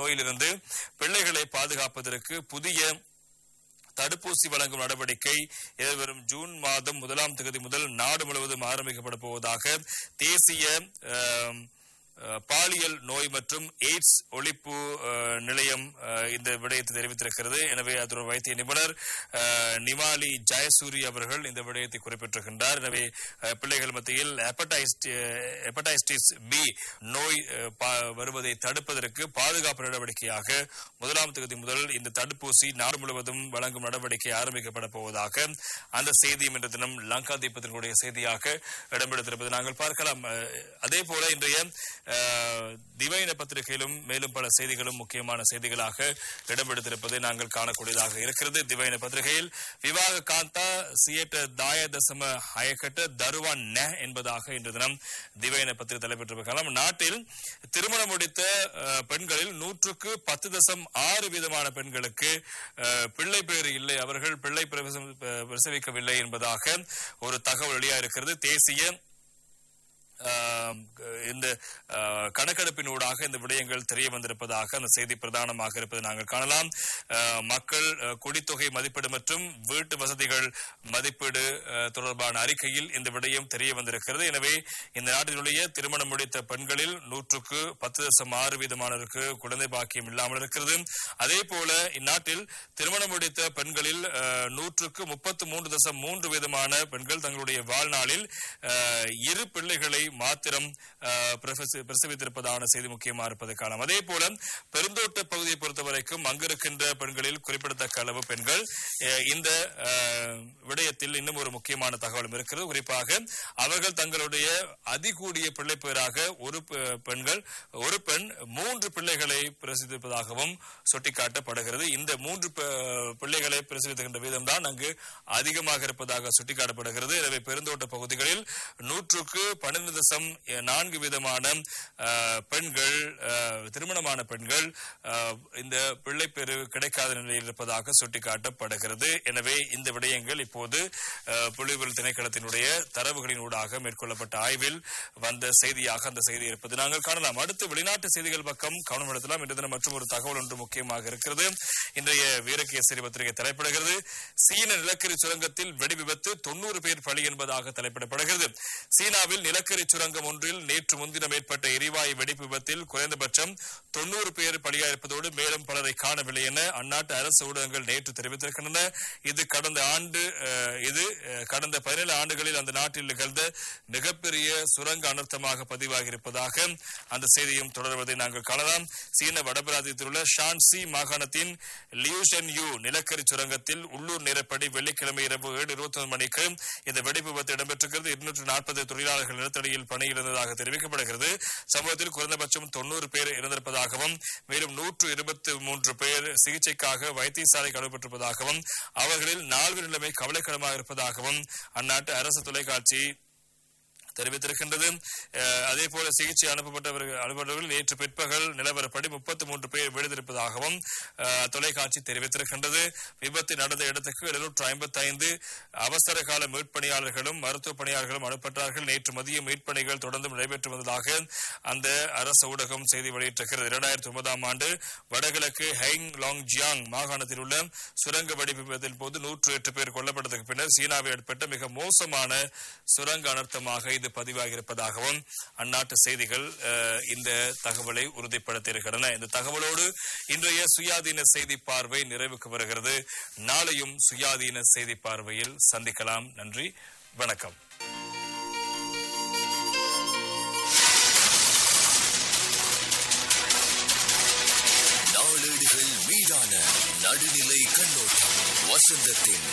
நோயிலிருந்து பிள்ளைகளை பாதுகாப்பதற்கு புதிய தடுப்பூசி வழங்கும் நடவடிக்கை எதிர்வரும் ஜூன் மாதம் முதலாம் தேதி முதல் நாடு முழுவதும் ஆரம்பிக்கப்பட போவதாக தேசிய ஆம், அஹ், பாலியல் நோய் மற்றும் எய்ட்ஸ் ஒழிப்பு அஹ், நிலையம் அஹ், இந்த விடயத்தை தெரிவித்திருக்கிறது எனவே அதோட வைத்திய நிபுணர் அஹ், நிமாலி ஜெயசூரி அவர்கள் இந்த விடயத்தை குறிப்பிட்டிருக்கின்றார் எனவே அஹ், பிள்ளைகள் மத்தியில் ஹெப்படைட்டிஸ் பி நோய் அஹ், பா- வருவதை தடுப்பதற்கு பாதுகாப்பு நடவடிக்கையாக முதலாம் தேதி முதல் இந்த தடுப்பூசி நாடு முழுவதும் வழங்கும் நடவடிக்கை ஆரம்பிக்கப்பட போவதாக அந்த செய்தியும் இன்று தினம் லங்கா தீபத்தினுடைய செய்தியாக இடம்பெடுத்திருப்பது நாங்கள் பார்க்கலாம் அஹ், அதே போல இன்றைய அஹ், திவையின பத்திரிகையிலும் மேலும் பல செய்திகளும் முக்கியமான செய்திகளாக இடம்பெடுத்திருப்பதை நாங்கள் காணக்கூடியதாக இருக்கிறது திவையின பத்திரிகையில் விவாக காந்தா சியேட்ட தாய தசம ஹயக்கட்ட தருவான் ந என்பதாக இன்று தினம் திவையின பத்திரிகை தலைப்பெற்றிருக்கலாம் நாட்டில் திருமணம் முடித்த அஹ், பெண்களில் நூற்றுக்கு பத்து தசம் ஆறு வீதமான பெண்களுக்கு அஹ், பிள்ளை பேறு இல்லை அவர்கள் பிள்ளை பிரசவ- பிரசவிக்கவில்லை என்பதாக ஒரு தகவல் வெளியாயிருக்கிறது தேசிய ஆம், இந்த ஆ, கணக்கெடுப்பினூடாக இந்த விடயங்கள் தெரிய வந்திருப்பதாக அந்த செய்தி பிரதானமாக இருப்பதை நாங்கள் காணலாம் ஆ, மக்கள் ஆ, குடித்தொகை மதிப்பீடு மற்றும் வீட்டு வசதிகள் மதிப்பீடு ஆ, தொடர்பான அறிக்கையில் இந்த விடயம் தெரிய வந்திருக்கிறது எனவே இந்த நாட்டினுடைய திருமணம் முடித்த பெண்களில் நூற்றுக்கு பத்து தசம் ஆறு வீதமானவருக்கு குழந்தை பாக்கியம் இல்லாமல் இருக்கிறது அதே போல இந்நாட்டில் திருமணம் முடித்த பெண்களில் ஆ, நூற்றுக்கு முப்பத்து மூன்று தசம் மூன்று வீதமான பெண்கள் தங்களுடைய வாழ்நாளில் ஆ, இரு பிள்ளைகளை மாத்திரம் ஆ, பிரசவி- பிரசவித்திருப்பதான செய்தி முக்கியமாக இருப்பதை காணலாம் அதே போல பெருந்தோட்ட பகுதியை பொறுத்தவரைக்கும் அங்கிருக்கின்ற பெண்களில் குறிப்பிடத்தக்க அளவு பெண்கள் ஆ, இந்த ஆ, விடயத்தில் இன்னும் ஒரு முக்கியமான தகவலும் இருக்கிறது குறிப்பாக அவர்கள் தங்களுடைய அதிகூடிய பிள்ளை பேராக ஒரு பெ- பெண்கள் ஒரு பெண் மூன்று பிள்ளைகளை பிரசவித்திருப்பதாகவும் சுட்டிக்காட்டப்படுகிறது இந்த மூன்று ப- பிள்ளைகளை பிரசவித்துகின்ற வீதம் தான் அங்கு அதிகமாக இருப்பதாக சுட்டிக்காட்டப்படுகிறது எனவே பெருந்தோட்ட பகுதிகளில் நூற்றுக்கு பன்னிரண்டு தசம் நான்கு வீதமான அஹ், பெண்கள் அஹ், திருமணமான பெண்கள் அஹ், இந்த பிள்ளை பெரு கிடைக்காத நிலையில் இருப்பதாக சுட்டிக்காட்டப்படுகிறது எனவே இந்த விடயங்கள் இப்போது அஹ், புள்ளிவியல் திணைக்களத்தினுடைய தரவுகளின் ஊடாக மேற்கொள்ளப்பட்ட ஆய்வில் வந்த செய்தியாக அந்த செய்தி இருப்பது நாங்கள் காணலாம் அடுத்து வெளிநாட்டு செய்திகள் பக்கம் கவனம் எடுத்தலாம் இன்று தினம் மற்றும் ஒரு தகவல் ஒன்று முக்கியமாக இருக்கிறது இன்றைய வீரகேசரி பத்திரிகை தலைப்பிடுகிறது சீன நிலக்கரி சுரங்கத்தில் வெடி விபத்து தொண்ணூறு பேர் பலி என்பதாக தலைப்பிடப்படுகிறது சீனாவில் நிலக்கரி சுரங்கம் ஒன்றில் நேற்று முன்தினம் ஏற்பட்ட எரிவாயு வெடிப்பு விபத்தில் குறைந்தபட்சம் தொண்ணூறு பேர் பலியாயிருப்பதோடு மேலும் பலரை காணவில்லை என அந்நாட்டு அரசு ஊடகங்கள் நேற்று தெரிவித்திருக்கின்றன இது கடந்த ஆண்டு அஹ், இது அஹ், கடந்த பதினேழு ஆண்டுகளில் அந்த நாட்டில் நிகழ்ந்த மிகப்பெரிய சுரங்க அனர்த்தமாக பதிவாகி இருப்பதாக அந்த செய்தியும் தொடர்வதை நாங்கள் காணலாம் சீன வடபிராந்தியத்தில் உள்ள ஷான்சி மாகாணத்தின் லியூஷன் யூ நிலக்கரி சுரங்கத்தில் உள்ளூர் நேரப்படி வெள்ளிக்கிழமை இரவு ஏழு இருபத்தி மணிக்கு இந்த வெடிப்பு விபத்து இடம்பெற்றிருக்கிறது இருநூற்று நாற்பது தொழிலாளர்கள் நிலத்தடியில் பணியில் இருந்ததாக தெரிவிக்கப்படுகிறது சம்பவத்தில் குறைந்தபட்சம் தொண்ணூறு பேர் இறந்திருப்பதாகவும் மேலும் நூற்று இருபத்தி மூன்று பேர் சிகிச்சைக்காக வைத்தியசாலைக்கு அனுப்பப்பட்டிருப்பதாகவும் அவர்களில் நால்வர் நிலைமை கவலைக்கிடமாக இருப்பதாகவும் அந்நாட்டு அரசு தொலைக்காட்சி தெரிவித்திருக்கின்றது அஹ், அதே போல சிகிச்சை அனுப்பப்பட்டவர்கள் அனுப்பப்பட்டவர்கள் நேற்று பிற்பகல் நிலவரப்படி முப்பத்தி மூன்று பேர் விழுந்திருப்பதாகவும் அஹ், தொலைக்காட்சி தெரிவித்திருக்கின்றது விபத்து நடந்த இடத்துக்கு எழுநூற்று ஐம்பத்தி ஐந்து அவசர கால மீட்பணியாளர்களும் மருத்துவ பணியாளர்களும் அனுப்பப்பட்டார்கள் நேற்று மதிய மீட்பணிகள் தொடர்ந்து நடைபெற்று வந்ததாக அந்த அரசு ஊடகம் செய்தி வெளியிட்டிருக்கிறது இரண்டாயிரத்தி ஒன்பதாம் ஆண்டு வடகிழக்கு ஹைங் லாங் ஜியாங் மாகாணத்தில் உள்ள சுரங்க வெடிப்பு விபத்தின் போது நூற்று எட்டு பேர் கொல்லப்பட்டதற்கு பின்னர் சீனாவில் ஏற்பட்ட மிக மோசமான சுரங்க அனர்த்தமாக இது பதிவாகி இருப்பதாகவும் அந்நாட்டு செய்திகள் அஹ், இந்த தகவலை உறுதிப்படுத்தியிருக்கின்றன இந்த தகவலோடு இன்றைய சுயாதீன செய்தி பார்வை நிறைவுக்கு வருகிறது நாளையும் சுயாதீன செய்தி பார்வையில் சந்திக்கலாம் நன்றி வணக்கம் நாளேடுகள் மீதான நடுநிலை கண்ணோட்டம் வசந்தத்தின்